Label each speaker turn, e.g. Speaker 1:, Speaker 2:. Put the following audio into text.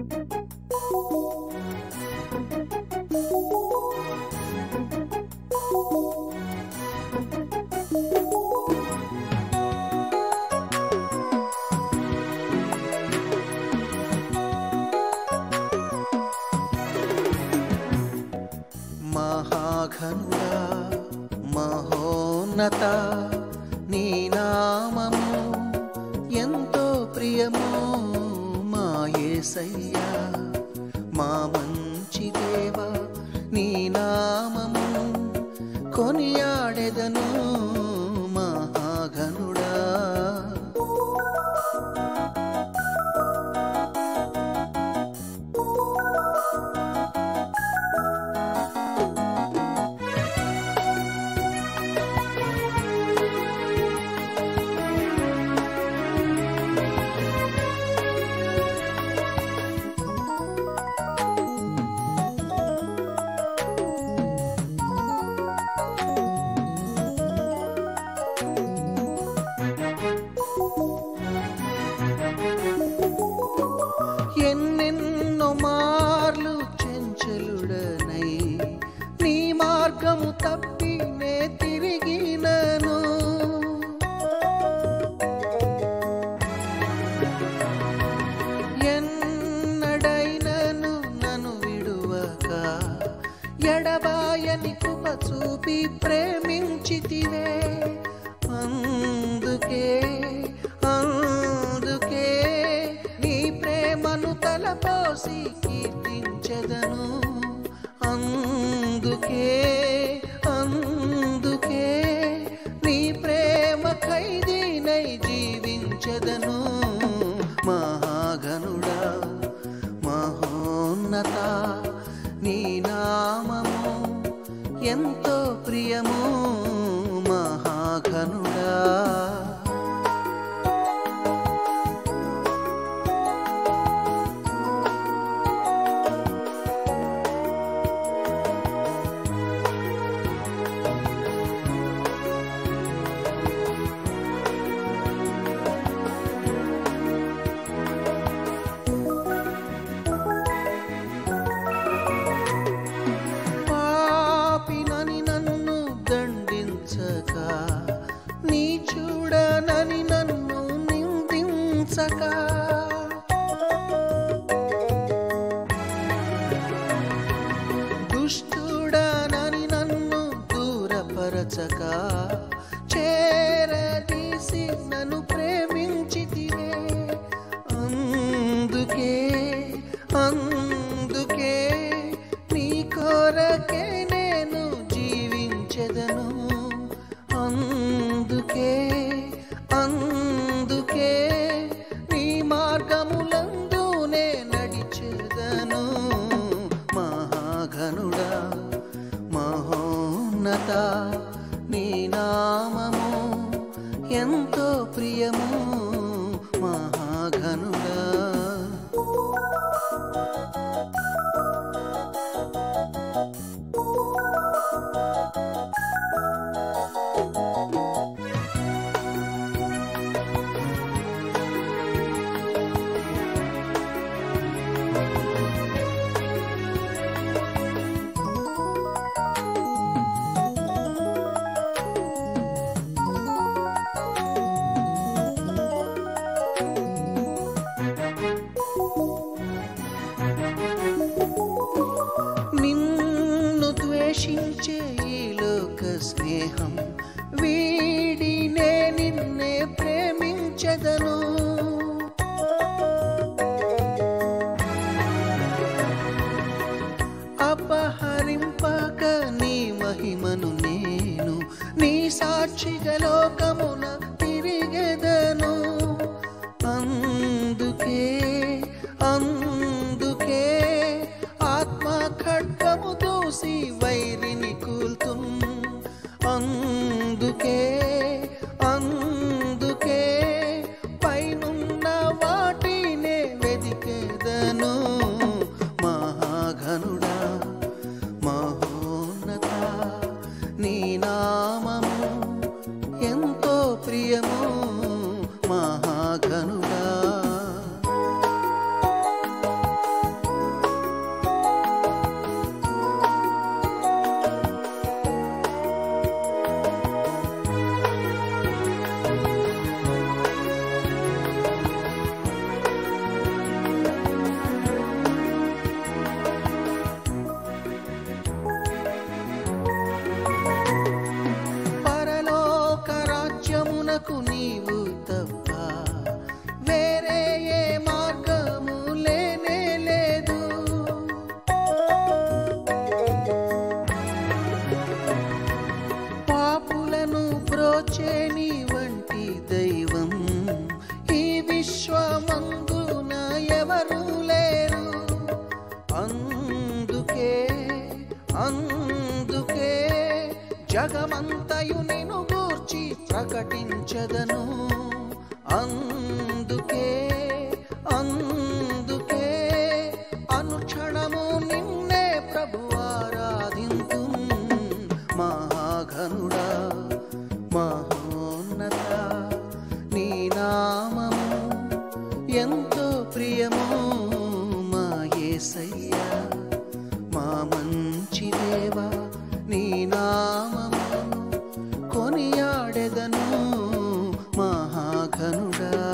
Speaker 1: మహాఘనుడా మహోన్నత నీ నామము ఎంతో ప్రియము మా యేసయ్యా మా మంచి దేవ నీ నామము కొనియాడెదను మహాఘనుడా ఎన్నెన్నో మార్లు చెంచలుడనై నీ మార్గము తప్పి నే తిరిగినను ఎన్నడైనను నన్ను విడువక ఎడబాయని కృప చూపి ప్రేమించితివే అందుకే అందుకే నీ ప్రేమను తలపోసి కీర్తించెదను అందుకే అందుకే నీ ప్రేమ ఖైదీనై జీవించెదను మహాగనుడా మహోన్నత నీ నామము ఎంతో ప్రియము మహాఘనుడా పాపినని నన్ను దండించక నీ చూడనని నన్ను నిందించక దుష్టుడనని నన్ను దూరపరచక చేరదీసి నన్ను ప్రేమించితివే అందుకే అందుకే నీ కొరకే నేను జీవించెదను అందుకే అందుకే నీ మార్గములందునే నడిచెదను మహాఘనుడా మహోన్నత నీ నామము ఎంతో ప్రియము మహాఘనుడా నిన్ను ద్వేషించే ఈ లోక స్నేహం వీడినే నిన్నే ప్రేమించదను అపహరింపక నీ మహిమను నేను నీ సాక్షిగా లోకమున తిరిగెదను అందుకే అందుకే ఆత్మ ఖడ్గము దూసి వైరిని కూల్తుం అందుకే అందుకే పైనున్న వాటినే వెదికెదను మహాఘనుడా మహోన్నత నీ నామము ఎంతో ప్రియము మహాఘనుడా జగమంతయు నిను గూర్చి ప్రకటించదను అందుకే అందుకే అనుక్షణము నిన్నే ప్రభువారాధింతు మహాఘనుడా మహోన్నత నీ నామము ఎంతో ప్రియము మా యేసయ్యా మా మంచి దేవా నీ నామము కొనియాడెదను మహాఘనుడా